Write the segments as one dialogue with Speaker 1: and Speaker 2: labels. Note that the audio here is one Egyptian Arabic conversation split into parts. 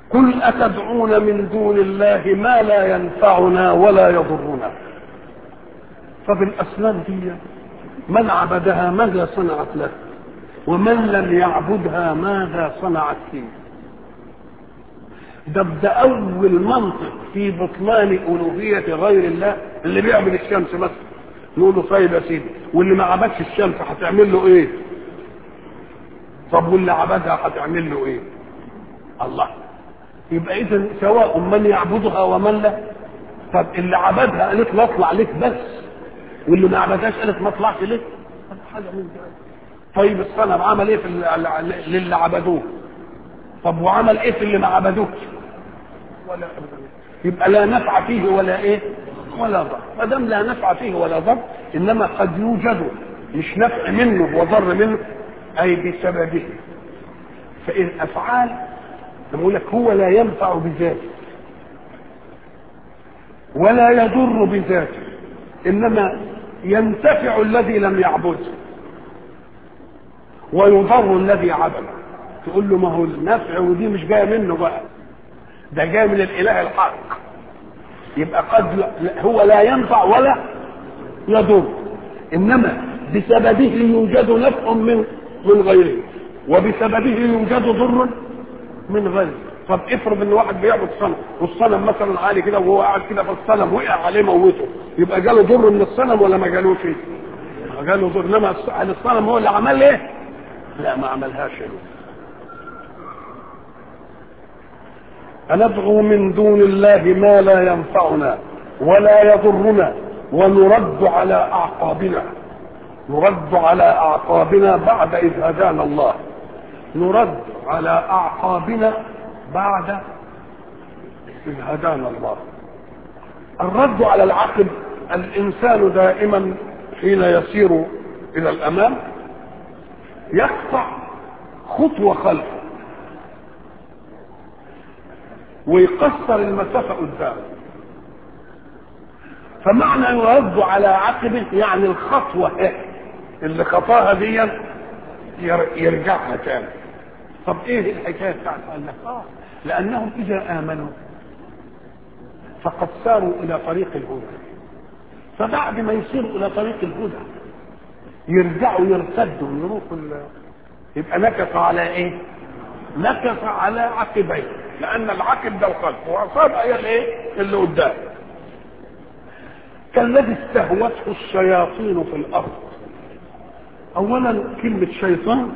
Speaker 1: قل أتدعون من دون الله ما لا ينفعنا ولا يضرنا ففي الأصنام دي من عبدها ماذا صنعت له ومن لم يعبدها ماذا صنعت فيه ده ده أول منطق في بطلان ألوهية غير الله اللي بيعبد الشمس بس نقول له طيب يا سيدي واللي ما عبدش الشمس هتعمل له ايه؟ طب واللي عبدها هتعمل له ايه؟ الله يبقى اذا سواء من يعبدها ومن لا طب اللي عبدها قالت له اطلع لك بس واللي ما عبدهاش قالت ما اطلعش لك حاجه من دي طيب الصنم عمل ايه في للي عبدوه طب وعمل ايه في اللي ما عبدوش ولا ابدا يبقى لا نفع فيه ولا ايه ولا ضر ما دام لا نفع فيه ولا ضر انما قد يوجد مش نفع منه وضر منه اي بسببه فإن افعال بقول لك هو لا ينفع بذاته ولا يضر بذاته انما ينتفع الذي لم يعبده ويضر الذي عبده تقول له ما هو النفع ودي مش جايه منه بقى ده جاي من الاله الحق يبقى قد هو لا ينفع ولا يضر انما بسببه يوجد نفع من من غيره وبسببه يوجد ضر من غيره طب افرض ان واحد بيعبد صنم والصنم مثلا عالي كده وهو قاعد كده فالصنم وقع عليه موته يبقى جاله ضر من الصنم ولا ما جالوش جاله ضر انما الصنم هو اللي عمل ايه لا ما عملهاش أندعو من دون الله ما لا ينفعنا ولا يضرنا ونرد على أعقابنا نرد على أعقابنا بعد إذ هدانا الله نرد على أعقابنا بعد إذ هدانا الله الرد على العقب الإنسان دائما حين يسير إلى الأمام يقطع خطوة خلفه ويقصر المسافة قدامه فمعنى يرد على عقبه يعني الخطوة إيه اللي خطاها دي يرجعها تاني طب ايه الحكاية بتاعت قال لك اه لانهم اذا امنوا فقد ساروا الى طريق الهدى فبعد ما يسيروا الى طريق الهدى يرجعوا يرتدوا يروحوا يبقى نكص على ايه نكص على عقبيه لان العقب ده الخلف واصاب هي الايه اللي قدام كالذي استهوته الشياطين في الارض اولا كلمه شيطان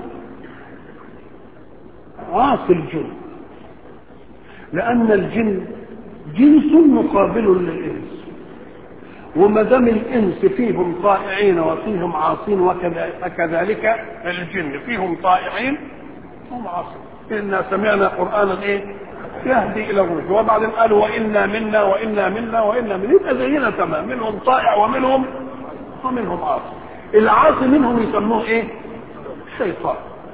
Speaker 1: عاصي الجن لان الجن جنس مقابل للانس وما دام الانس فيهم طائعين وفيهم عاصين وكذلك الجن فيهم طائعين هم عاصين انا سمعنا قرانا ايه يهدي الى الرشد وبعدين قالوا وانا منا وانا منا وانا منا يبقى زينا تمام منهم طائع ومنهم ومنهم عاصي العاصي منهم يسموه ايه شيطان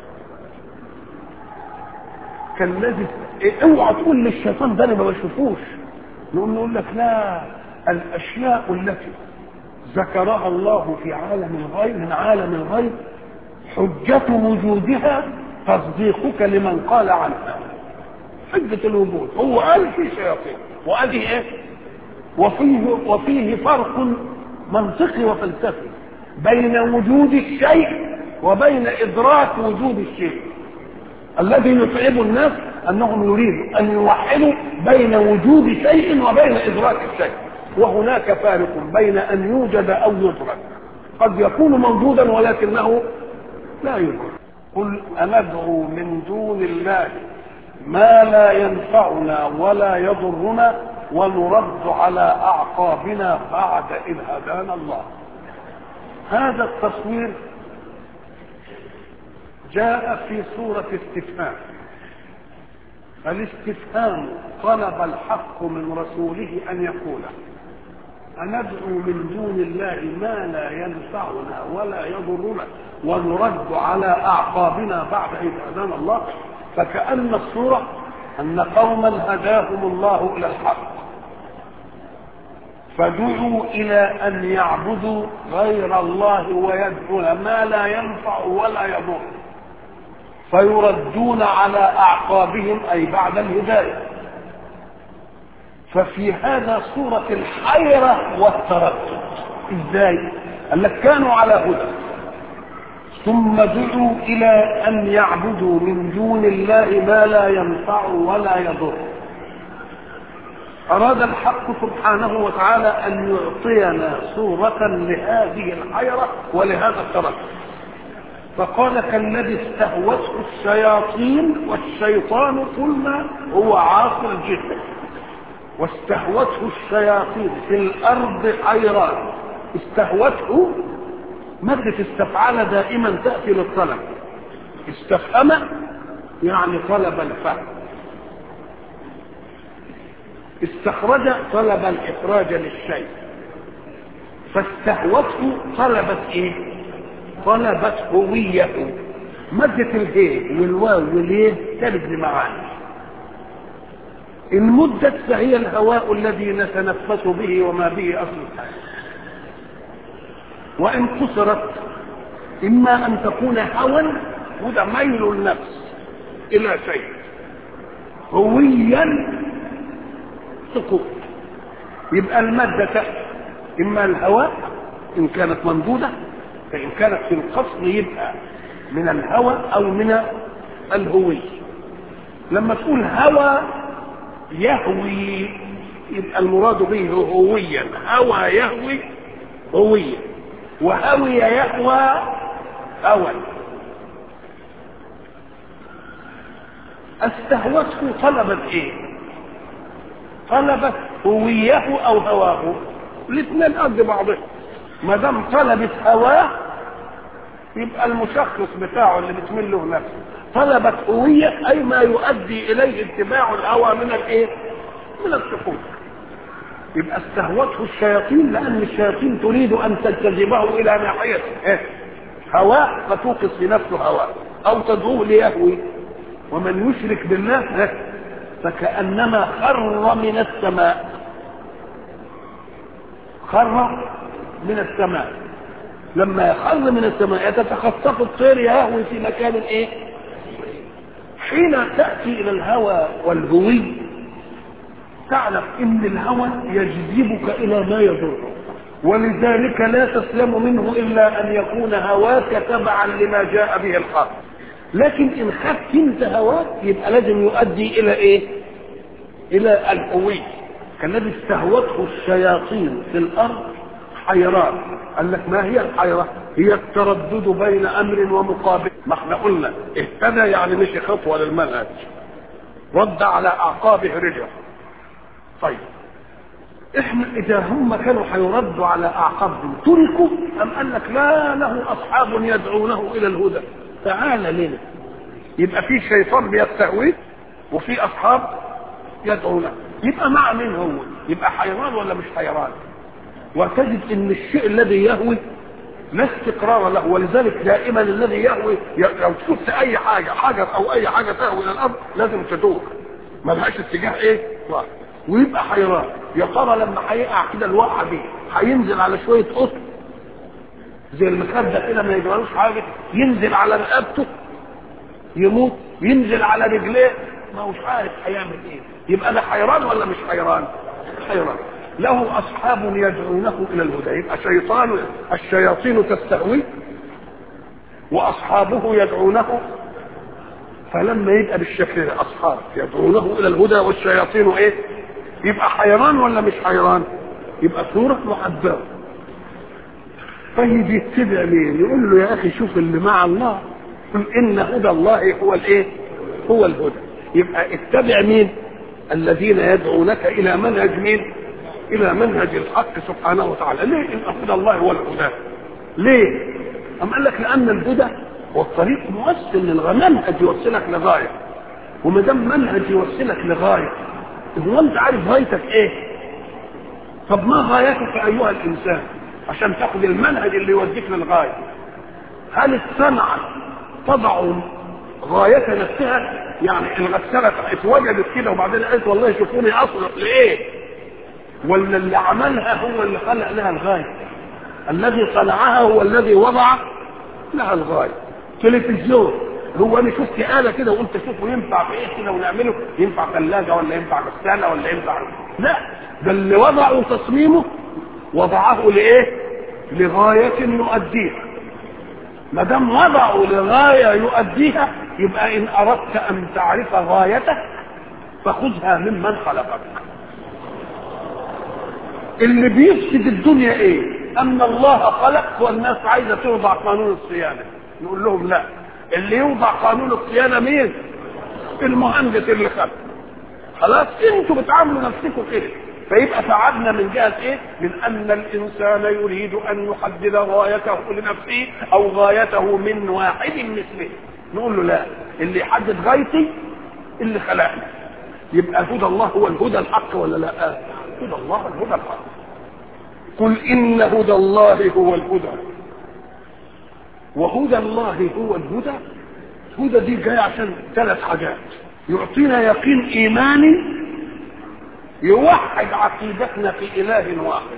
Speaker 1: كالذي إيه اوعى تقول للشيطان ده انا ما بشوفوش نقوم نقول لك لا الاشياء التي ذكرها الله في عالم الغيب من عالم الغيب حجة وجودها تصديقك لمن قال عنها حجة الوجود هو قال في شياطين وهذه ايه وفيه وفيه فرق منطقي وفلسفي بين وجود الشيء وبين ادراك وجود الشيء الذي يتعب الناس انهم يريدوا ان يوحدوا بين وجود شيء وبين ادراك الشيء وهناك فارق بين ان يوجد او يدرك قد يكون موجودا ولكنه لا يدرك قل أندعو من دون الله ما لا ينفعنا ولا يضرنا ونرد على أعقابنا بعد إذ هدانا الله هذا التصوير جاء في سورة استفهام الاستفهام طلب الحق من رسوله أن يقوله أندعو من دون الله ما لا ينفعنا ولا يضرنا ونرد على أعقابنا بعد إذ هدانا الله فكأن الصورة أن قوما هداهم الله إلى الحق فدعوا إلى أن يعبدوا غير الله ويدعون ما لا ينفع ولا يضر فيردون على أعقابهم أي بعد الهداية ففي هذا صورة الحيرة والتردد ازاي قال لك كانوا على هدى ثم دعوا الى ان يعبدوا من دون الله ما لا ينفع ولا يضر اراد الحق سبحانه وتعالى ان يعطينا صورة لهذه الحيرة ولهذا التردد فقال كالذي استهوته الشياطين والشيطان قلنا هو عاصر الجسم واستهوته الشياطين في الارض حيران استهوته مادة استفعل دائما تأتي للطلب استفهم يعني طلب الفهم استخرج طلب الإخراج للشيء فاستهوته طلبت ايه طلبت هويته مادة الهي والواو واليه ترد معاني المدة فهي الهواء الذي نتنفس به وما به أصل الحياة وإن قصرت إما أن تكون هوى وده ميل النفس إلى شيء هويا سقوط يبقى المادة تأتي إما الهواء إن كانت ممدودة فإن كانت في القصر يبقى من الهوى أو من الهوي لما تقول هوى يهوي يبقى المراد به هويا هوى يهوي هويا وهوي يهوى هوى استهوته طلبت ايه طلبت هويه او هواه الاثنين قد بعضهم ما دام طلبت هواه يبقى المشخص بتاعه اللي بتميل له نفسه طلبت هويه اي ما يؤدي اليه اتباع الهوى من الايه من السقوط يبقى استهوته الشياطين لان الشياطين تريد ان تجذبه الى ناحيه إيه؟ هواء فتوقظ في نفسه هواء او تدعوه ليهوي ومن يشرك بالله إيه؟ فكانما خر من السماء خر من السماء لما يخر من السماء يتتخطف الطير يهوي في مكان ايه حين تاتي الى الهوى والهوي تعلم ان الهوى يجذبك الى ما يضرك ولذلك لا تسلم منه الا ان يكون هواك تبعا لما جاء به الحق لكن ان خدت انت هواك يبقى لازم يؤدي الى ايه الى الهوي كالذي استهوته الشياطين في الارض حيران قال لك ما هي الحيرة هي التردد بين امر ومقابل ما احنا قلنا اهتدى يعني مشي خطوة للمنهج رد على اعقابه رجع طيب احنا اذا هم كانوا هيردوا على اعقابهم تركوا ام قال لك لا له اصحاب يدعونه الى الهدى تعال لنا يبقى في شيطان بيستهويه وفي اصحاب يدعونه يبقى مع مين هو يبقى حيران ولا مش حيران وتجد ان الشيء الذي يهوي لا استقرار له ولذلك دائما الذي يهوي لو شفت اي حاجه حجر او اي حاجه تهوي الى الارض لازم تدور ما لهاش اتجاه ايه واحد ويبقى حيران يا ترى لما هيقع كده الوقعه دي هينزل على شويه قطن زي المخده كده ما يجرالوش حاجه ينزل على رقبته يموت ينزل على رجليه ما هوش عارف هيعمل ايه يبقى ده حيران ولا مش حيران حيران له اصحاب يدعونه الى الهدى يبقى شيطان الشياطين تستهوي واصحابه يدعونه فلما يبقى بالشكل ده اصحاب يدعونه الى الهدى والشياطين ايه يبقى حيران ولا مش حيران يبقى صورة محببة طيب يتبع مين يقول له يا اخي شوف اللي مع الله قل ان هدى الله هو الايه هو الهدى يبقى اتبع مين الذين يدعونك الى منهج مين الى منهج الحق سبحانه وتعالى ليه ان هدى الله هو الهدى ليه أم قال لك لأن الهدى هو الطريق موصل للمنهج يوصلك لغاية وما دام منهج يوصلك لغاية هو أنت عارف غايتك إيه؟ طب ما غايتك أيها الإنسان عشان تاخد المنهج اللي يوديك للغاية هل الصنعة تضع غاية نفسها يعني الغسالة اتوجدت كده وبعدين قالت والله شوفوني أصلح لإيه؟ ولا اللي عملها هو اللي خلق لها الغاية الذي صنعها هو الذي وضع لها الغاية تلفزيون هو انا شفت آلة كده وقلت اشوفه ينفع في ايه كده ونعمله ينفع ثلاجة ولا ينفع غسالة ولا ينفع لا ده اللي وضعوا تصميمه وضعه لايه؟ لغاية يؤديها ما دام وضعوا لغاية يؤديها يبقى إن أردت أن تعرف غايته فخذها ممن خلقك اللي بيفسد الدنيا ايه ان الله خلق والناس عايزه توضع قانون الصيانه نقول لهم لا اللي يوضع قانون الصيانه مين المهندس اللي خلق خلاص انتوا بتعاملوا نفسكم كده فيبقى تعبنا من جهه ايه؟ من ان الانسان يريد ان يحدد غايته لنفسه او غايته من واحد مثله نقول له لا اللي يحدد غايتي اللي خلقني يبقى هدى الله هو الهدى الحق ولا لا؟ هدى الله الهدى الحق قل ان هدى الله هو الهدى وهدى الله هو الهدى هدى دي جايه عشان ثلاث حاجات يعطينا يقين ايماني يوحد عقيدتنا في اله واحد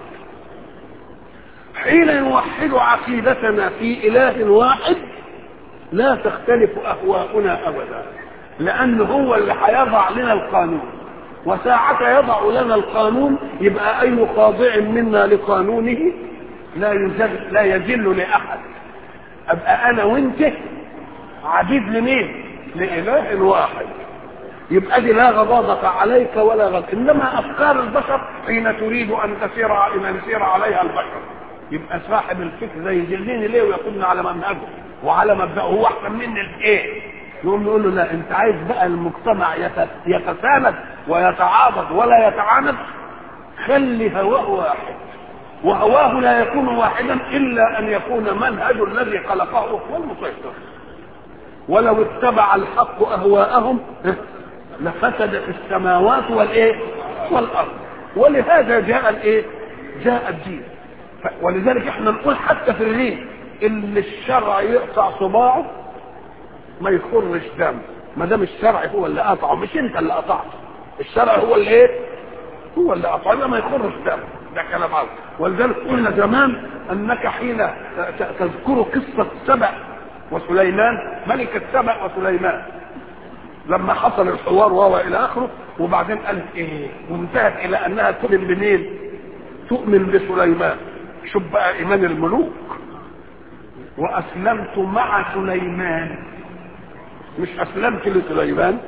Speaker 1: حين نوحد عقيدتنا في اله واحد لا تختلف اهواؤنا ابدا لان هو اللي هيضع لنا القانون وساعة يضع لنا القانون يبقى أي خاضع منا لقانونه لا يزل لا يذل لأحد أبقى أنا وأنت عبيد لمين؟ لإله واحد يبقى دي لا غضاضة عليك ولا غض إنما أفكار البشر حين تريد أن تسير أن يسير عليها البشر يبقى صاحب الفكر ده يجلني ليه وياخدني على منهجه وعلى مبدأه هو أحسن مني الإيه؟ نقوم نقول له لا انت عايز بقى المجتمع يتساند ويتعاضد ولا يتعاند خلي هواه واحد وهواه لا يكون واحدا الا ان يكون منهج الذي خلقه هو المسيطر ولو اتبع الحق اهواءهم لفسدت السماوات والايه والارض ولهذا جاء الايه جاء الدين ولذلك احنا نقول حتى في الريف اللي الشرع يقطع صباعه ما يخرش دم ما دام الشرع هو اللي قطعه مش انت اللي قطعته الشرع هو اللي ايه هو اللي قطعه ما يخرش دم ده كلام عظيم ولذلك قلنا زمان انك حين تذكر قصه سبع وسليمان ملك السبع وسليمان لما حصل الحوار وهو الى اخره وبعدين قال ايه وانتهت الى انها تؤمن بمين تؤمن بسليمان شوف بقى ايمان الملوك واسلمت مع سليمان مش اسلمت لسليمان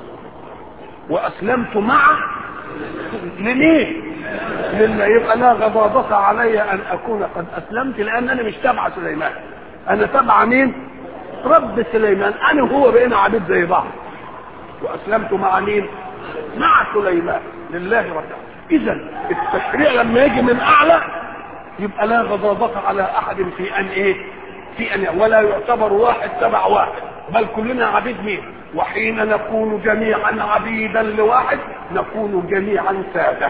Speaker 1: واسلمت مع لمين لله يبقى لا غضاضة علي ان اكون قد اسلمت لانني مش تبع سليمان انا تبع مين رب سليمان انا وهو بقينا عبيد زي بعض واسلمت مع مين مع سليمان لله رب اذا التشريع لما يجي من اعلى يبقى لا غضاضة على احد في ان ايه في ان ولا يعتبر واحد تبع واحد بل كلنا عبيد مين وحين نكون جميعا عبيدا لواحد نكون جميعا سادة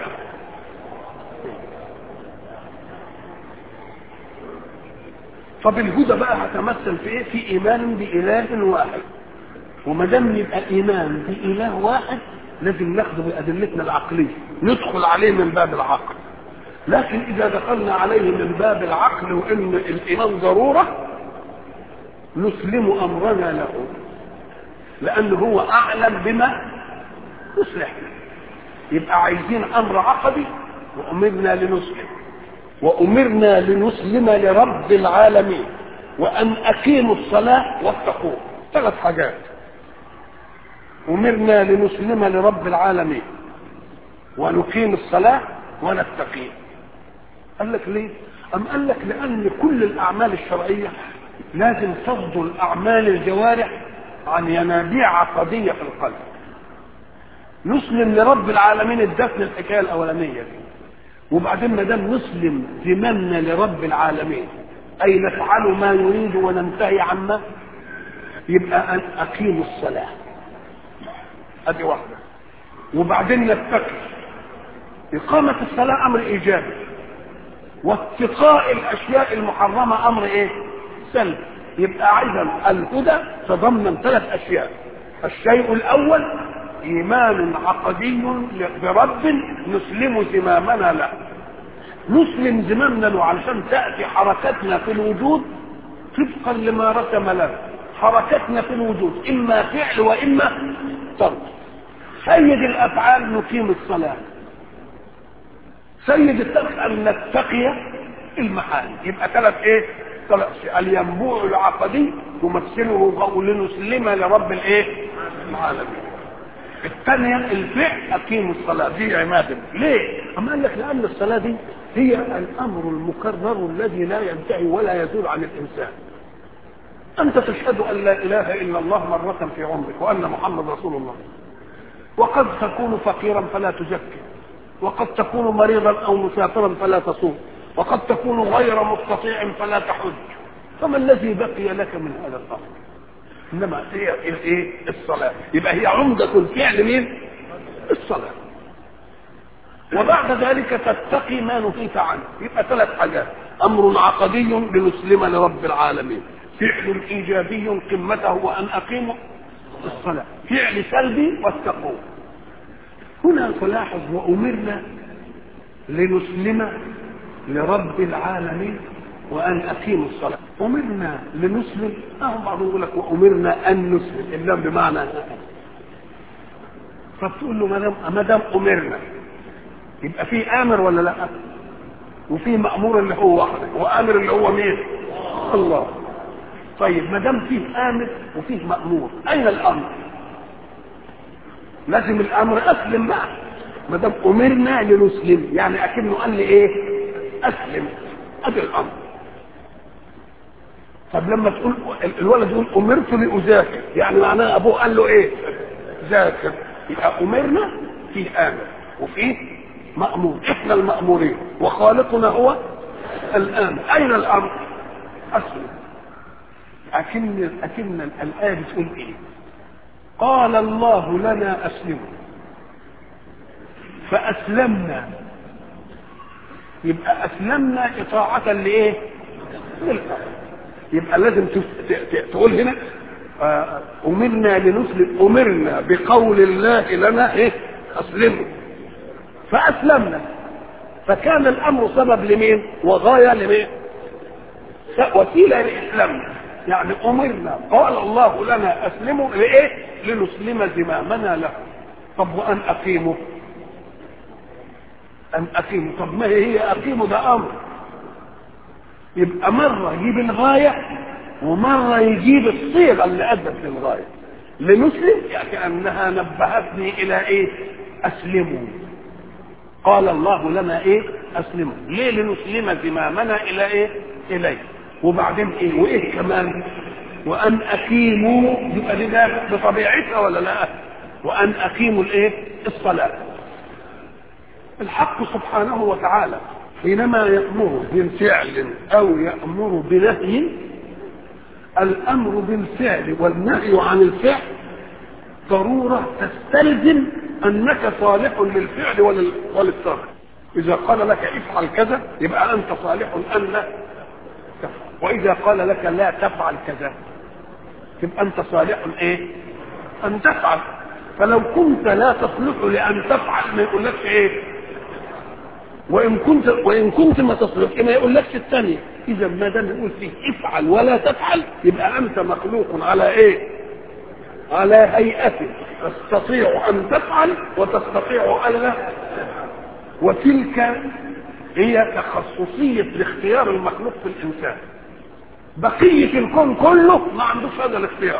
Speaker 1: طب الهدى بقى هتمثل في ايه في ايمان باله واحد وما دام يبقى ايمان باله واحد لازم ناخده بادلتنا العقليه ندخل عليه من باب العقل لكن اذا دخلنا عليه من باب العقل وان الايمان ضروره نسلم امرنا له لانه هو اعلم بما يصلحنا يبقى عايزين امر عقدي وامرنا لنسلم وامرنا لنسلم لرب العالمين وان اقيموا الصلاه واتقوه ثلاث حاجات امرنا لنسلم لرب العالمين ونقيم الصلاه ونتقيه قال لك ليه ام قال لك لان كل الاعمال الشرعيه لازم تصدر اعمال الجوارح عن ينابيع عقديه في القلب نسلم لرب العالمين الدفن الحكايه الاولانيه دي وبعدين ما دام نسلم ذممنا لرب العالمين اي نفعل ما يريد وننتهي عما يبقى ان اقيموا الصلاه ادي واحده وبعدين نتقي اقامه الصلاه امر ايجابي واتقاء الاشياء المحرمه امر ايه سلب يبقى اذا الهدى تضمن ثلاث اشياء الشيء الاول ايمان عقدي برب نسلم زمامنا له نسلم زمامنا له علشان تاتي حركتنا في الوجود طبقا لما رسم لنا حركتنا في الوجود اما فعل واما ترك سيد الافعال نقيم الصلاه سيد الترك ان نتقي المحال يبقى ثلاث ايه ثلاث الينبوع العقدي تمثله قول نسلم لرب الايه العالمين الثانية الفعل أقيموا الصلاة دي عمادة ليه؟ أما قال لك لأن الصلاة دي هي الأمر المكرر الذي لا ينتهي ولا يزول عن الإنسان أنت تشهد أن لا إله إلا الله مرة في عمرك وأن محمد رسول الله وقد تكون فقيرا فلا تزكي وقد تكون مريضا أو مسافرا فلا تصوم وقد تكون غير مستطيع فلا تحج فما الذي بقي لك من هذا الأمر انما هي الايه الصلاه يبقى هي عمده الفعل مين الصلاه وبعد ذلك تتقي ما نهيت عنه يبقى ثلاث حاجات امر عقدي لنسلم لرب العالمين فعل ايجابي قمته وان اقيموا الصلاه فعل سلبي واتقوا هنا تلاحظ وامرنا لنسلم لرب العالمين وان اقيموا الصلاه امرنا لنسلم اه بعضهم يقول لك وامرنا ان نسلم اللام بمعنى فبتقول له ما دام ما دام امرنا يبقى في امر ولا لا وفي مامور اللي هو وحده وامر اللي هو مين الله طيب ما دام فيه امر وفيه مامور اين الامر لازم الامر اسلم معه ما دام امرنا لنسلم يعني اكنه قال لي ايه اسلم ادي الامر طب لما تقول الولد يقول امرت لاذاكر يعني معناه ابوه قال له ايه ذاكر يبقى امرنا فيه امر وفيه مامور احنا المامورين وخالقنا هو الامر اين الامر اسلم اكن اكن الايه بتقول ايه قال الله لنا اسلموا فاسلمنا يبقى اسلمنا اطاعه لايه للامر يبقى لازم تقول هنا امرنا لنسلم امرنا بقول الله لنا ايه اسلموا فاسلمنا فكان الامر سبب لمين وغايه لمين وسيله لاسلامنا يعني امرنا قال الله لنا اسلموا لايه لنسلم زمامنا له طب وان اقيموا ان اقيموا طب ما هي اقيموا ده امر يبقى مرة يجيب الغاية ومرة يجيب الصيغة اللي أدت للغاية لنسلم يعني كأنها نبهتني إلى إيه أسلموا قال الله لنا إيه أسلموا ليه لنسلم زمامنا إلى إيه إليه وبعدين إيه وإيه كمان وأن أقيموا يبقى دي ده بطبيعتها ولا لا وأن أقيموا الإيه الصلاة الحق سبحانه وتعالى حينما يأمر بفعل أو يأمر بنهي الأمر بالفعل والنهي عن الفعل ضرورة تستلزم أنك صالح للفعل وللترك إذا قال لك افعل كذا يبقى أنت صالح أن لا تفعل وإذا قال لك لا تفعل كذا تبقى أنت صالح إيه؟ أن تفعل فلو كنت لا تصلح لأن تفعل ما يقولكش إيه؟ وان كنت وان كنت ما تصلح ما يقولكش الثانيه اذا ما دام يقول فيه افعل ولا تفعل يبقى انت مخلوق على ايه على هيئتك تستطيع ان تفعل وتستطيع الا وتلك هي تخصصيه الاختيار المخلوق في الانسان بقيه الكون كله ما عندوش هذا الاختيار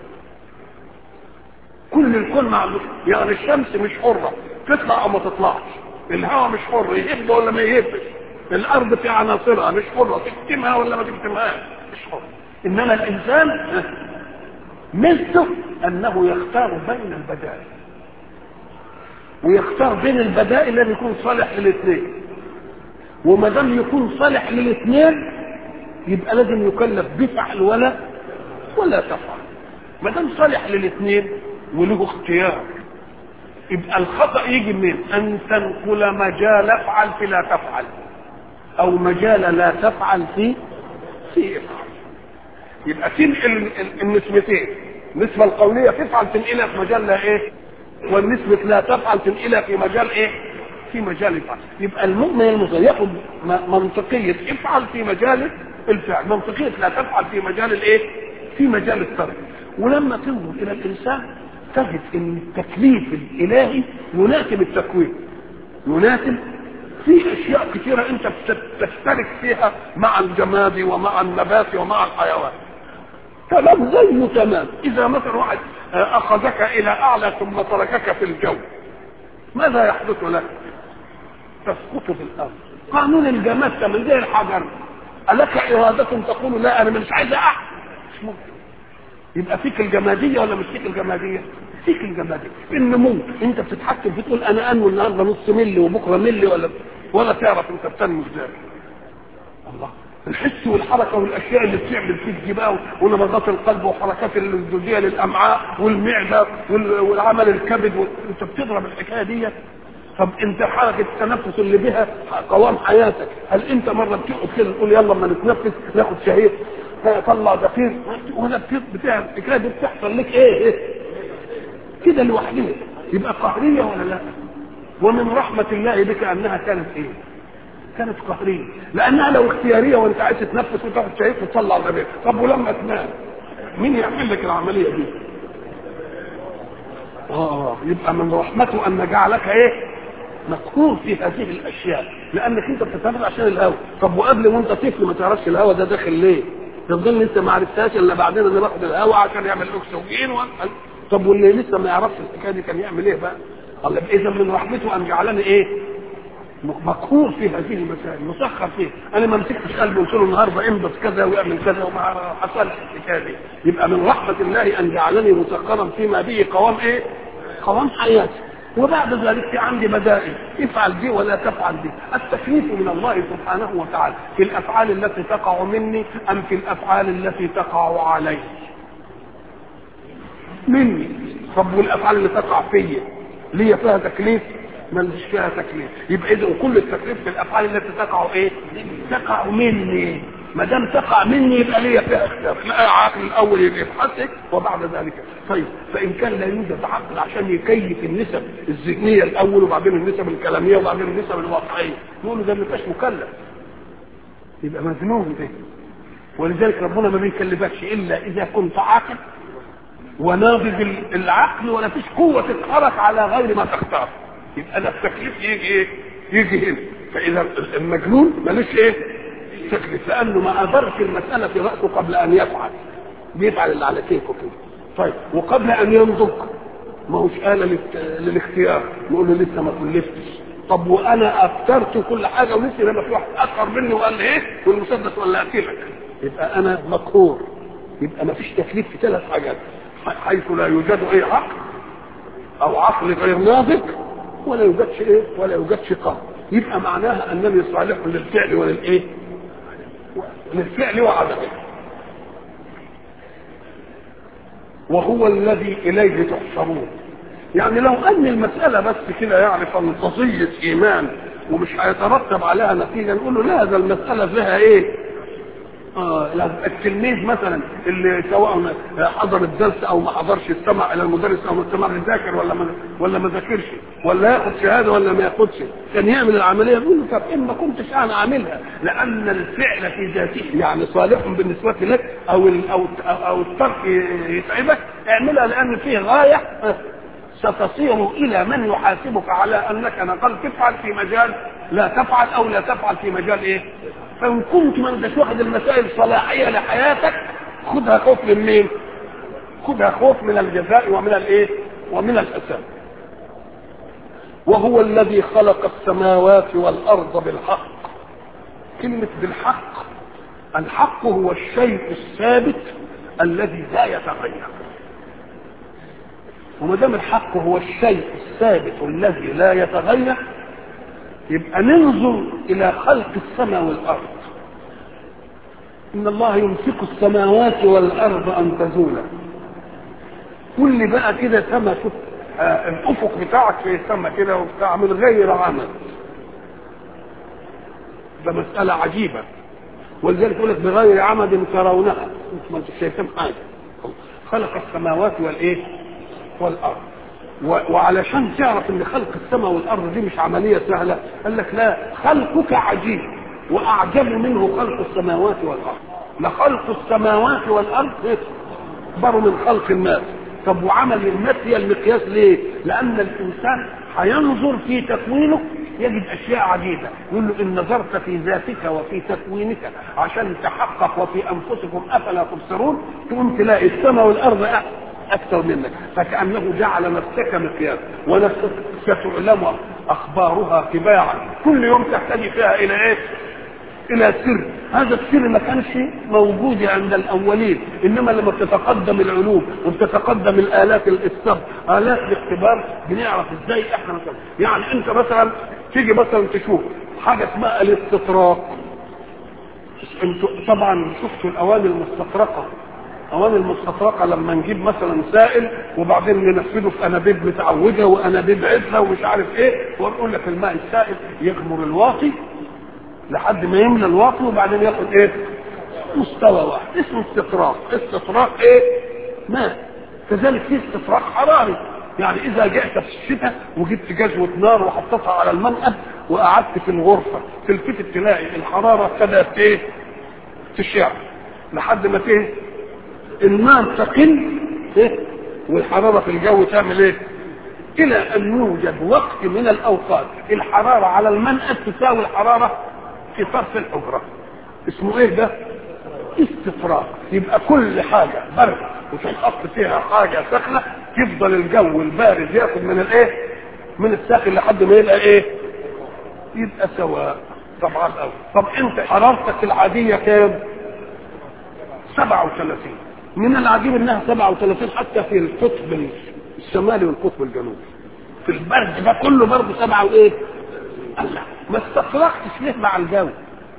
Speaker 1: كل الكون ما عندوش يعني الشمس مش حره تطلع او ما تطلعش الهواء مش حر يهب ولا ما يهبش الارض في عناصرها مش حره تكتمها ولا ما تكتمهاش مش حر انما الانسان ميزته انه يختار بين البدائل ويختار بين البدائل الذي يكون صالح للاثنين وما دام يكون صالح للاثنين يبقى لازم يكلف بفعل ولا ولا تفعل ما دام صالح للاثنين وله اختيار يبقى الخطا يجي منين ان تنقل مجال افعل في لا تفعل او مجال لا تفعل في في افعل يبقى تنقل النسبتين النسبه القوليه تفعل تنقلها في مجال لا ايه والنسبه لا تفعل تنقلها في مجال ايه في مجال الفعل يبقى المؤمن المسلم ياخذ منطقيه افعل في مجال الفعل منطقيه لا تفعل في مجال الايه في مجال الترك ولما تنظر الى الانسان تجد ان التكليف الالهي يناسب التكوين يناسب في اشياء كثيره انت بتشترك فيها مع الجماد ومع النبات ومع الحيوان كلام زيه تمام اذا مثلا واحد اخذك الى اعلى ثم تركك في الجو ماذا يحدث لك تسقط في الارض قانون الجماد كمان زي الحجر ألك إرادة تقول لا أنا مش عايز أحد مش ممكن يبقى فيك الجمادية ولا مش فيك الجمادية؟ فيك الجمادية النمو أنت بتتحكم في تقول أنا أنمو النهارده نص ملي وبكرة ملي ولا ولا تعرف أنت بتنمو إزاي الله الحس والحركة والأشياء اللي بتعمل فيك دي بقى ونبضات القلب وحركات الزوجية للأمعاء والمعدة والعمل الكبد و... أنت بتضرب الحكاية دي طب انت حركه التنفس اللي بها قوام حياتك هل انت مره بتقعد كده تقول يلا ما نتنفس ناخد شهيق طلع زفير ولا بتاع الحكايه دي بتحصل لك ايه, إيه؟ كده لوحدها يبقى قهريه ولا لا ومن رحمه الله بك انها كانت ايه كانت قهريه لانها لو اختياريه وانت عايز تتنفس وتاخد شهيق وتطلع زفير طب ولما تنام مين يعمل لك العمليه دي اه يبقى من رحمته ان جعلك ايه مذكور في هذه الاشياء لانك انت بتتنفس عشان الهواء طب وقبل وانت طفل ما تعرفش الهواء ده داخل ليه تفضل انت ما عرفتهاش الا بعدين انا باخد الهواء عشان يعمل اكسجين و... طب واللي لسه ما يعرفش الحكايه دي كان يعمل ايه بقى الله اذا من رحمته ان جعلني ايه مقهور في هذه المسائل مسخر فيه انا ما مسكتش قلبي قلت له النهارده انبت كذا ويعمل كذا وما حصلش الحكايه دي يبقى من رحمه الله ان جعلني مسخرا فيما به قوام ايه قوام حياتي وبعد ذلك في عندي بدائل افعل دي ولا تفعل دي التكليف من الله سبحانه وتعالى في الافعال التي تقع مني ام في الافعال التي تقع علي مني طب والافعال اللي تقع فيا ليا فيها تكليف ماليش فيها تكليف يبقى اذا كل التكليف في الافعال التي تقع ايه تقع مني ما دام تقع مني يبقى ليا فيها اختيار العقل الاول يبقى يبحثك وبعد ذلك طيب فان كان لا يوجد عقل عشان يكيف النسب الذهنيه الاول وبعدين النسب الكلاميه وبعدين النسب الواقعيه نقول ده ما يبقاش مكلف يبقى مجنون ده ولذلك ربنا ما بيكلفكش الا اذا كنت عاقل وناضج العقل ولا فيش قوه تتحرك على غير ما تختار يبقى ده التكليف يجي ايه؟ يجي هنا فاذا المجنون ملوش ايه؟ تكليف لانه ما ادرك المساله في راسه قبل ان يفعل بيفعل اللي على كيفه كده طيب وقبل ان ينضج ما هوش آلة للاختيار يقول له لسه ما كلفتش طب وانا اخترت كل حاجه ولسه لما في واحد اكثر مني وقال لي ايه والمسدس ولا اكلك يبقى انا مقهور يبقى ما فيش تكليف في ثلاث حاجات حيث لا يوجد ايه عقل او عقل غير ناضج ولا يوجدش ايه ولا يوجدش قهر يبقى معناها انني صالح للفعل وللايه للفعل وعدمه وهو الذي اليه تحشرون يعني لو ان المساله بس كده يعني فانتظيه ايمان ومش هيترتب عليها نتيجه نقول له لا ده المساله فيها ايه آه التلميذ مثلا اللي سواء حضر الدرس او ما حضرش استمع الى المدرس او ما استمع ذاكر ولا ما ولا ما ذاكرش ولا ياخد شهاده ولا ما ياخدش كان يعمل العمليه يقول له طب ان ما كنتش انا عاملها لان الفعل في ذاته يعني صالح بالنسبه لك او او او الترك يتعبك اعملها لان فيه غايه ستصير الى من يحاسبك على انك نقلت تفعل في مجال لا تفعل او لا تفعل في مجال ايه فان كنت ما انتش واخد المسائل صلاحيه لحياتك خدها خوف من مين خدها خوف من الجزاء ومن الايه ومن الحساب وهو الذي خلق السماوات والارض بالحق كلمه بالحق الحق هو الشيء الثابت الذي لا يتغير وما دام الحق هو الشيء الثابت الذي لا يتغير يبقى ننظر الى خلق السماء والارض ان الله يمسك السماوات والارض ان تزولا كل بقى كده سما شوف آه الافق بتاعك في السماء كده وبتاع من غير عمل ده مسألة عجيبة ولذلك يقول لك بغير عمد ترونها ما انتم شايفين حاجة خلق السماوات والايه؟ والارض وعلشان تعرف ان خلق السماء والارض دي مش عمليه سهله قال لك لا خلقك عجيب واعجب منه خلق السماوات والارض لخلق السماوات والارض اكبر من خلق الناس طب وعمل الناس هي المقياس ليه لان الانسان هينظر في تكوينه يجد اشياء عجيبه يقول له ان نظرت في ذاتك وفي تكوينك عشان تحقق وفي انفسكم افلا تبصرون تقوم تلاقي السماء والارض اكثر منك فكانه جعل نفسك مقياس ونفسك ستعلم اخبارها تباعا كل يوم تحتاج فيها الى ايه الى سر هذا السر ما كانش موجود عند الاولين انما لما بتتقدم العلوم وبتتقدم الالات السب الات الاختبار بنعرف ازاي احنا مثلا يعني انت مثلا تيجي مثلا تشوف حاجه اسمها الاستطراق انتوا طبعا شفتوا الاواني المستطرقه اواني المستطرقه لما نجيب مثلا سائل وبعدين ننفذه في انابيب متعوجه وانابيب عدله ومش عارف ايه ونقول لك الماء السائل يغمر الواطي لحد ما يملى الواطي وبعدين ياخد ايه مستوى واحد اسمه استطراق استطراق ايه ماء كذلك في استطراق حراري يعني اذا جئت في الشتاء وجبت جزوة نار وحطيتها على المنقب وقعدت في الغرفة تلفتت تلاقي الحرارة ابتدت ايه تشع لحد ما ايه النار تقل ايه والحرارة في الجو تعمل ايه الى ان يوجد وقت من الاوقات الحرارة على المنقب تساوي الحرارة في طرف الحجرة اسمه ايه ده استطراق يبقى كل حاجة برد وتحط فيها حاجة سخنة يفضل الجو البارد ياخد من الايه من الساخن لحد ما يبقى ايه يبقى سواء طبعا قوي طب انت حرارتك العادية كام 37 من العجيب انها 37 حتى في القطب الشمالي والقطب الجنوبي في البرد ده كله برضه سبعة وايه الله ما استطرقتش ليه مع الجو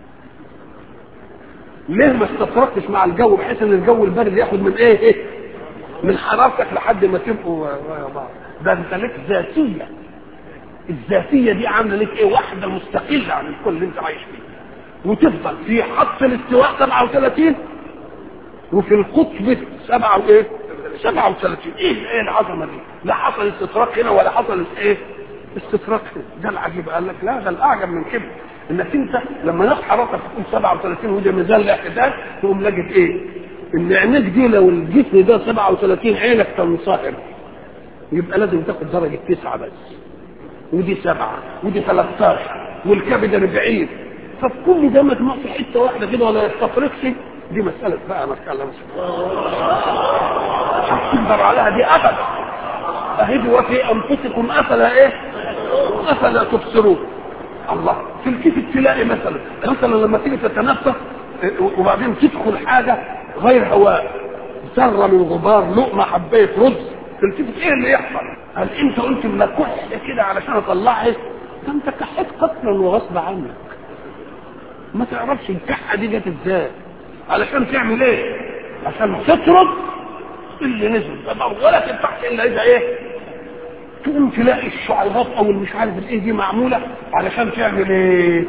Speaker 1: ليه ما استطرقتش مع الجو بحيث ان الجو البارد ياخد من ايه, إيه؟ من حرارتك لحد ما تبقوا ويا بعض ده انت لك ذاتيه الذاتيه دي عامله لك ايه واحده مستقله عن الكل اللي انت عايش فيه وتفضل في حط الاستواء 37 وفي القطب 7 وايه 37 ايه ايه العظمه دي لا حصل استطراق هنا ولا حصل ايه استطراق هنا ده العجيب قال لك لا ده الاعجب من كده انك انت لما ناخد حرارتك تكون 37 وده ميزان الاعتدال تقوم لاقي ايه ان عينيك دي لو الجسم ده 37 عينك تنصهر يبقى لازم تاخد درجة تسعة بس ودي سبعة ودي 13 والكبد 40 طب كل ده مجموع في حتة واحدة كده ولا يستفرقش دي مسألة بقى مسألة مش تقدر عليها دي أبدا أهدي وفي أنفسكم أفلا إيه أفلا تبصرون الله في الكتب تلاقي مثلا مثلا لما تيجي تتنفس وبعدين تدخل حاجة غير هواء ذره من غبار لقمه حبيت رز تلتفت ايه اللي يحصل؟ هل انت قلت ما كح كده علشان اطلعها ده انت كحيت قتلا وغصب عنك ما تعرفش الكحه دي جت ازاي علشان تعمل ايه؟ عشان تطرد اللي نزل ولا تفتحش الا اذا ايه؟ تقوم تلاقي الشعيرات او المش عارف الايه دي معموله علشان تعمل ايه؟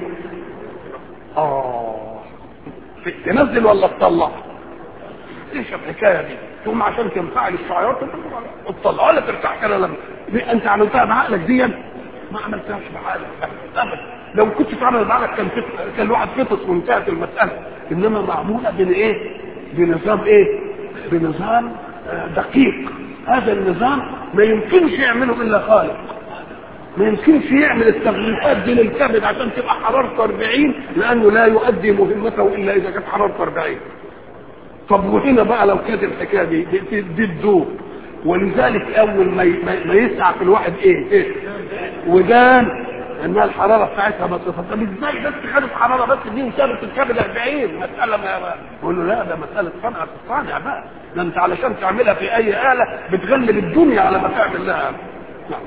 Speaker 1: اه تنزل ولا تطلع؟ ايش الحكايه دي؟ تقوم عشان تنفعل الشعيرات تطلع ولا ترتاح كده لما انت عملتها بعقلك دي ما عملتهاش بعقلك ابدا لو كنت تعمل بعقلك كان فت... كان الواحد فطس وانتهت المساله انما معموله بين ايه؟ بنظام ايه؟ بنظام آه دقيق هذا النظام ما يمكنش يعمله الا خالق ما يمكنش يعمل التغليفات دي للكبد عشان تبقى حرارته 40 لانه لا يؤدي مهمته الا اذا كانت حرارته 40 طب وهنا بقى لو كانت الحكايه دي دي, دي تدوب ولذلك اول ما ما يسعى في الواحد ايه, إيه؟ ودان انها الحراره بتاعتها بسيطه طب ازاي بس خدت حراره بس دي وسابت الكبد 40 مساله ما بقول له لا ده مساله صنعه الصانع بقى ده انت علشان تعملها في اي اله بتغلب الدنيا على ما تعمل لها نعم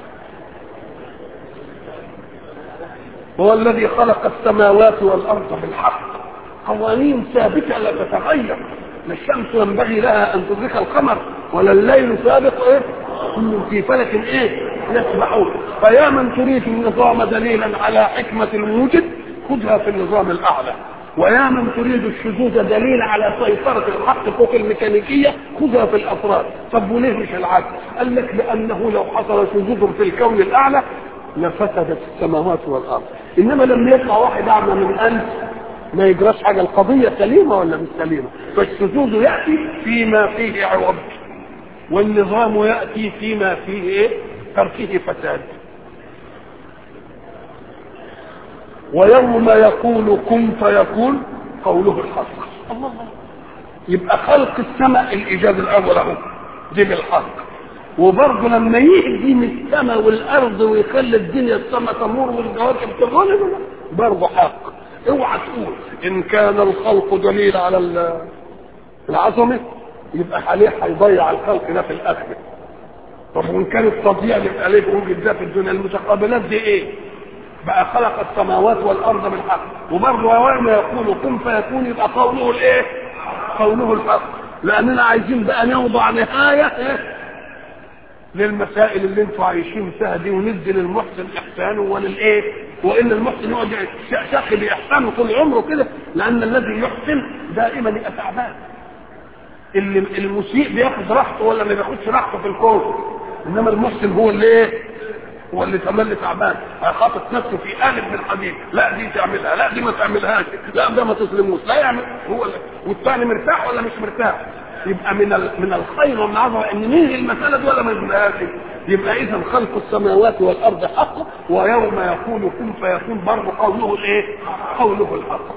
Speaker 1: هو الذي خلق السماوات والارض بالحق قوانين ثابته لا تتغير لا الشمس ينبغي لها ان تدرك القمر ولا الليل سابق ايه كل في فلك ايه يسبحون فيا من تريد النظام دليلا على حكمه الموجد خذها في النظام الاعلى ويا من تريد الشذوذ دليل على سيطرة الحق فوق الميكانيكية خذها في الأفراد طب وليه مش العكس قال لك لأنه لو حصل شذوذ في الكون الأعلى لفسدت السماوات والأرض إنما لما يطلع واحد أعمى من أنف ما يجراش حاجه القضيه سليمه ولا مش سليمه فالشذوذ ياتي فيما فيه عوض والنظام ياتي فيما فيه ايه تركه فساد ويوم يقول كن فيكون قوله الحق الله يبقى خلق السماء الايجاد الاول اهو دي بالحق وبرضه لما يهدم السماء والارض ويخلي الدنيا السماء تمر والكواكب تغلب برضه حق اوعى تقول ان كان الخلق دليل على العظمه يبقى عليه هيضيع الخلق ده في الاخره طب وان كانت تضييع يبقى ليه وجد ده في الدنيا المتقابلات دي ايه؟ بقى خلق السماوات والارض بالحق وبرضه يوم يقول كن فيكون يبقى قوله الايه؟ قوله الحق لاننا عايزين بقى نوضع نهايه إيه؟ للمسائل اللي انتوا عايشين فيها دي وندي للمحسن احسانه وللايه؟ وان المحسن يقعد شق باحسانه طول عمره كده لان الذي يحسن دائما يبقى تعبان. اللي المسيء بياخد راحته ولا ما بياخدش راحته في الكون انما المحسن هو اللي ايه؟ هو اللي تملي تعبان خاطط نفسه في قالب من الحديد لا دي تعملها لا دي ما تعملهاش لا ده ما تظلموش لا يعمل هو اللي. والثاني مرتاح ولا مش مرتاح يبقى من من الخير ومن العظمه ان ننهي المساله دي ولا ما ننهيهاش يبقى اذا خلق السماوات والارض حق ويوم يقول كن فيكون برضه قوله الايه؟ قوله الحق.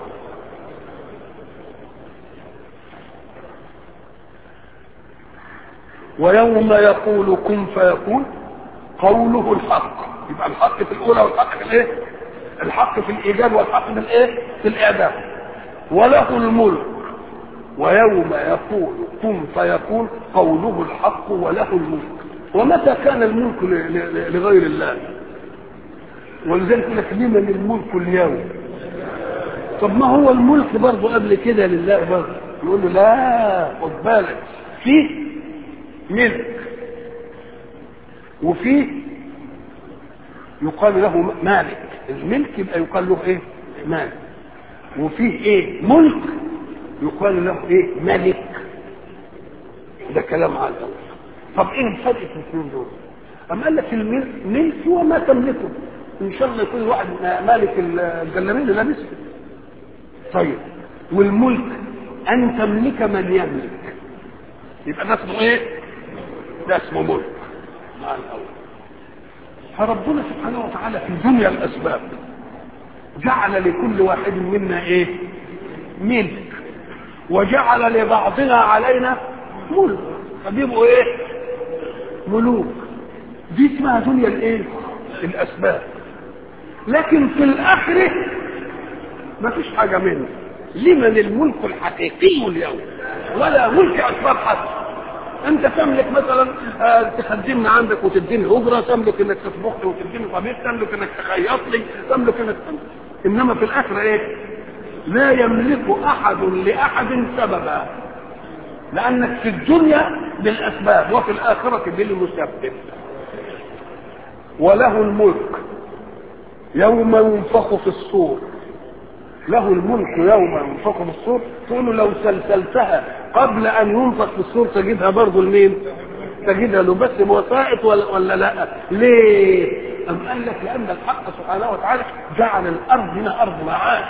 Speaker 1: ويوم يقول كن فيكون قوله الحق يبقى الحق في الاولى والحق في الايه؟ الحق في الايجاد والحق في الايه؟ في الاعدام وله الملك ويوم يقول كن فيكون قوله الحق وله الملك ومتى كان الملك لغير الله ولذلك يقول لك لمن الملك اليوم طب ما هو الملك برضه قبل كده لله برضه يقول له لا خد بالك فيه ملك وفيه يقال له مالك الملك يبقى يقال له ايه مالك وفيه ايه ملك يقال له ايه ملك ده كلام على الاول طب ايه الفرق في الاثنين دول اما قال لك الملك ملك وما تملكه ان شاء الله يكون واحد مالك الجلابيه اللي لابسها طيب والملك ان تملك من يملك يبقى ده اسمه ايه ده اسمه ملك مع الاول فربنا سبحانه وتعالى في دنيا الاسباب جعل لكل واحد منا ايه ملك وجعل لبعضنا علينا ملك فبيبقوا ايه ملوك دي اسمها دنيا الايه الاسباب لكن في الاخره ما فيش حاجه منه لمن الملك الحقيقي اليوم ولا ملك اسباب حتى انت تملك مثلا آه تخدمني عندك وتديني اجره تملك انك تطبخ لي وتديني طبيخ تملك انك تخيط لي تملك انك تملك. انما في الاخره ايه لا يملك احد لاحد سببا لانك في الدنيا بالاسباب وفي الاخره بالمسبب وله الملك يوم ينفخ في الصور له الملك يوم ينفخ في الصور تقول له لو سلسلتها قبل ان ينفخ في الصور تجدها برضه لمين؟ تجدها له بس بوسائط ولا, ولا لا؟ ليه؟ أم قال لك لأن الحق سبحانه وتعالى جعل الأرض هنا أرض معاش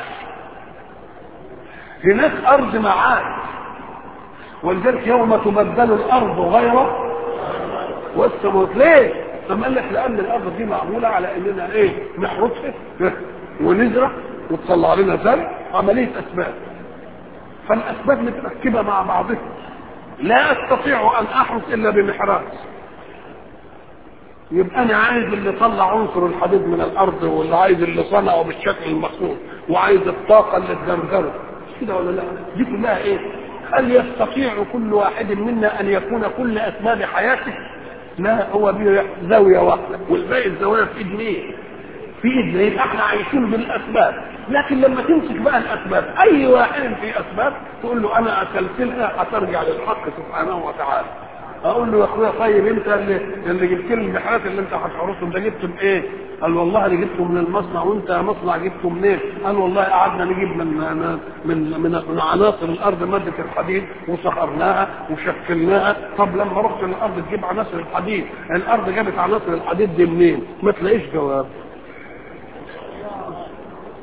Speaker 1: هناك أرض معاش ولذلك يوم تبدل الأرض غير والسماوات ليه؟ أم قال لك لأن الأرض دي معمولة على إننا إيه؟ نحرثها ونزرع وتطلع لنا زرع عملية أسباب فالأسباب متركبة مع بعضها لا أستطيع أن أحرث إلا بمحراث يبقى انا عايز اللي طلع عنصر الحديد من الارض واللي عايز اللي صنعه بالشكل المخصوص وعايز الطاقه اللي تجرجره كده ولا لا دي كلها ايه هل يستطيع كل واحد منا ان يكون كل اسباب حياته لا هو زاويه واحده والباقي الزوايا في ايد مين في ايد مين احنا عايشين بالاسباب لكن لما تمسك بقى الاسباب اي واحد في اسباب تقول له انا اسلسلها هترجع للحق سبحانه وتعالى اقول له يا اخويا طيب انت اللي اللي جبت لي البحارات اللي انت هتحرسهم ده جبتهم ايه؟ قال والله انا جبتهم من المصنع وانت يا مصنع جبته منين؟ قال والله قعدنا نجيب من من من, من, من عناصر الارض ماده الحديد وصهرناها وشكلناها طب لما رحت الارض تجيب عناصر الحديد الارض جابت عناصر الحديد دي منين؟ ما تلاقيش جواب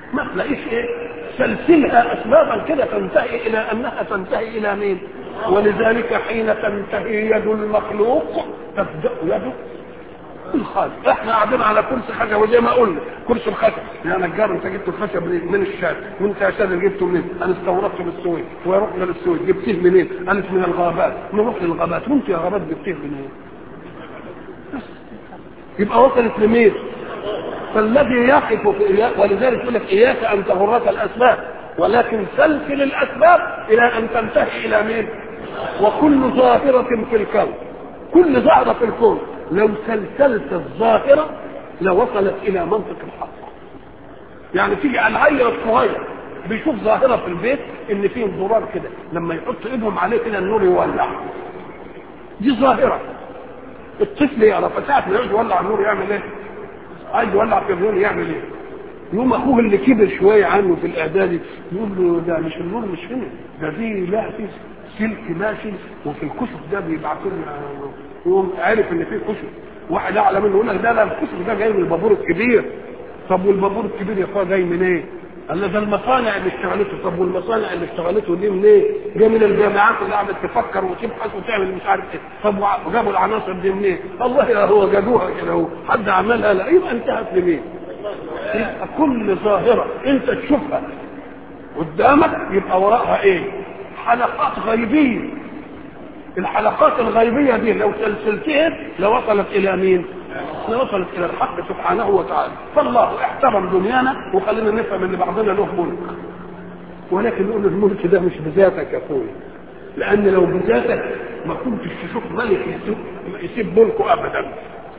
Speaker 1: ما تلاقيش ايه سلسلها اسبابا كده تنتهي الى انها تنتهي الى مين ولذلك حين تنتهي يد المخلوق تبدا يد الخالق احنا قاعدين على كرسي خشب وزي ما قلنا كرسي الخشب يا نجار انت جبت الخشب منين؟ من الشام وانت يا شادر جبته منين؟ انا استوردته من السويد ورحنا للسويد جبتيه منين؟ قالت من الغابات نروح للغابات وانت يا غابات جبتيه منين؟ بس. يبقى وصلت لمين؟ فالذي يقف في إياك ولذلك يقول لك اياك ان تغرك الاسباب ولكن سلسل الاسباب الى ان تنتهي الى مين؟ وكل ظاهرة في الكون كل ظاهرة في الكون لو سلسلت الظاهرة لوصلت إلى منطق الحق يعني تيجي العيل الصغير بيشوف ظاهرة في البيت إن فيه زرار كده لما يحط إيدهم عليه كده النور يولع دي ظاهرة الطفل يعرف ساعة ما يقعد يولع النور يعمل إيه؟ عايز يولع في النور يعمل إيه؟ يوم اخوه اللي كبر شويه عنه في الاعدادي يقول له ده مش النور مش هنا ده دي لا في سلك ماشي وفي الكشف ده بيبعتوا لنا يقوم عارف ان في كشف واحد اعلى منه يقول لك ده لا الكشف ده جاي من البابور الكبير طب والبابور الكبير يا اخويا جاي من ايه؟ قال له ده المصانع اللي اشتغلته طب والمصانع اللي اشتغلته دي منين؟ إيه؟ جاي من الجامعات اللي قعدت تفكر وتبحث وتعمل مش عارف ايه طب وجابوا العناصر دي منين؟ إيه؟ الله يا هو جابوها كده اهو حد عملها لا يبقى انتهت لمين؟ يبقى كل ظاهره انت تشوفها قدامك يبقى وراءها ايه؟ حلقات غيبيه الحلقات الغيبيه دي لو سلسلتها لوصلت الى مين؟ لوصلت الى الحق سبحانه وتعالى فالله احترم دنيانا وخلينا نفهم ان بعضنا له ملك ولكن نقول الملك ده مش بذاتك يا اخويا لان لو بذاتك ما كنتش تشوف ملك يسيب, يسيب ملكه ابدا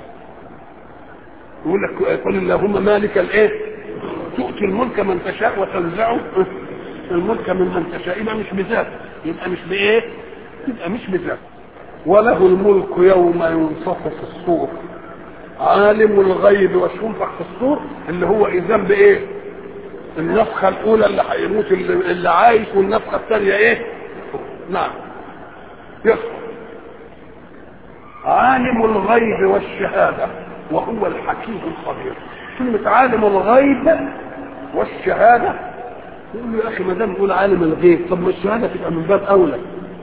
Speaker 1: يقول لك قل اللهم مالك الايه تؤتي الملك من تشاء وتنزعه الملك من من تشاء يبقى مش بذاته يبقى مش بايه يبقى مش بذاته وله الملك يوم ينفخ في الصور عالم الغيب والشنفخ في الصور اللي هو اذن بايه النفخه الاولى اللي هيموت اللي, اللي عايش والنفخه الثانيه ايه نعم يصفر عالم الغيب والشهاده وهو الحكيم الخبير كلمة عالم الغيب والشهادة يقول له يا أخي ما دام نقول عالم الغيب طب ما الشهادة تبقى من باب أولى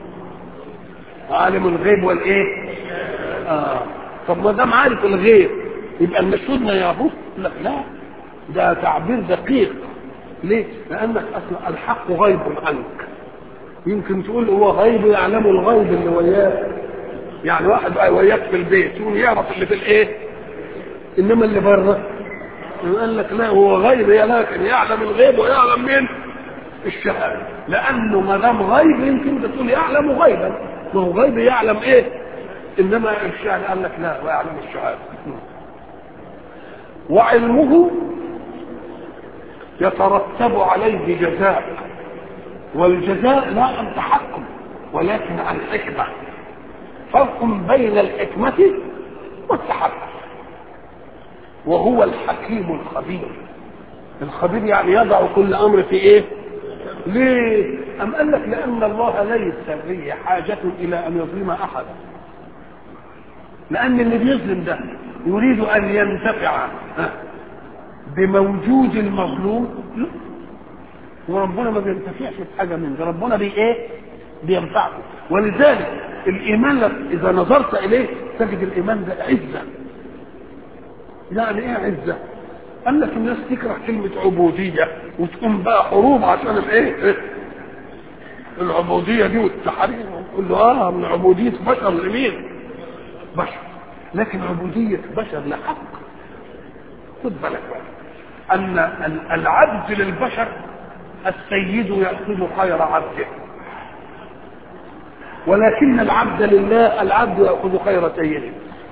Speaker 1: عالم الغيب والإيه؟ آه طب ما دام عارف الغيب يبقى المشهود ما يعرفوش لا لا ده تعبير دقيق ليه؟ لأنك أصلا الحق غيب عنك يمكن تقول هو غيب يعلم الغيب اللي وياه يعني واحد بقى وياك في البيت يقول يعرف اللي في الايه؟ انما اللي بره قال لك لا هو غيب يا لكن يعلم الغيب ويعلم مين الشهاده لانه ما دام غيب يمكن تقول يعلم غيبا ما هو غيب يعلم ايه انما الشهاده قال لك لا ويعلم الشهاده وعلمه يترتب عليه جزاء والجزاء لا عن تحكم ولكن عن حكمه فرق بين الحكمه والتحكم وهو الحكيم الخبير الخبير يعني يضع كل امر في ايه ليه ام قال لك لان الله ليس به حاجه الى ان يظلم احدا لان اللي بيظلم ده يريد ان ينتفع بموجود المظلوم وربنا ما بينتفعش بحاجه من ده ربنا بي ايه بينفعه ولذلك الايمان اذا نظرت اليه تجد الايمان ده عزه يعني ايه عزه قال لك الناس تكره كلمة عبودية وتقوم بقى حروب عشان الايه العبودية دي والتحرير يقول له اه من عبودية بشر لمين؟ بشر لكن عبودية بشر لحق خد بالك بقى أن العبد للبشر السيد يأخذ خير عبده ولكن العبد لله العبد يأخذ خير سيده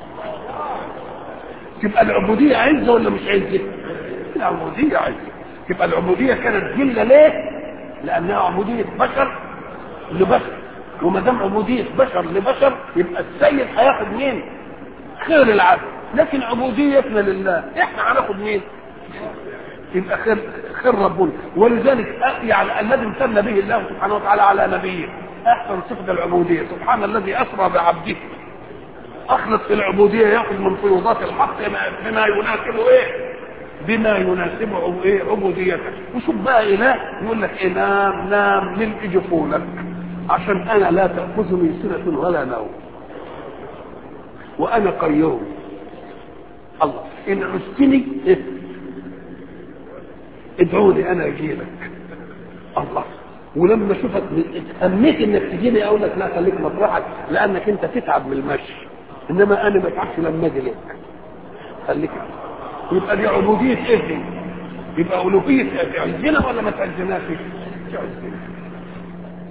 Speaker 1: تبقى العبودية عزة ولا مش عزة؟ العبودية عزة تبقى العبودية كانت ذلة ليه؟ لأنها عبودية بشر لبشر وما دام عبودية بشر لبشر يبقى السيد هياخد مين؟ خير العبد لكن عبوديتنا لله احنا هناخد مين؟ يبقى خير خير ربنا ولذلك يعني الذي امتن به الله سبحانه وتعالى على نبيه احسن صفه العبوديه سبحان الذي اسرى بعبده اخلص في العبوديه ياخذ من فيوضات الحق بما يناسب ايه بما يناسب ايه عبوديتك وشوف بقى اله يقول لك إيه نام نام من اجفونك عشان انا لا تاخذني سنه ولا نوم وانا قيوم الله ان عزتني إيه؟ ادعوني انا اجيبك الله ولما اشوفك اتهميت انك تجيني اقول لك لا خليك مطرحك لانك انت تتعب من المشي انما انا ما اتعبش لما اجي لك خليك يبقى دي عبوديه ايه دي؟ يبقى الوهيه تعزنا ولا ما تعزناش؟ تعزنا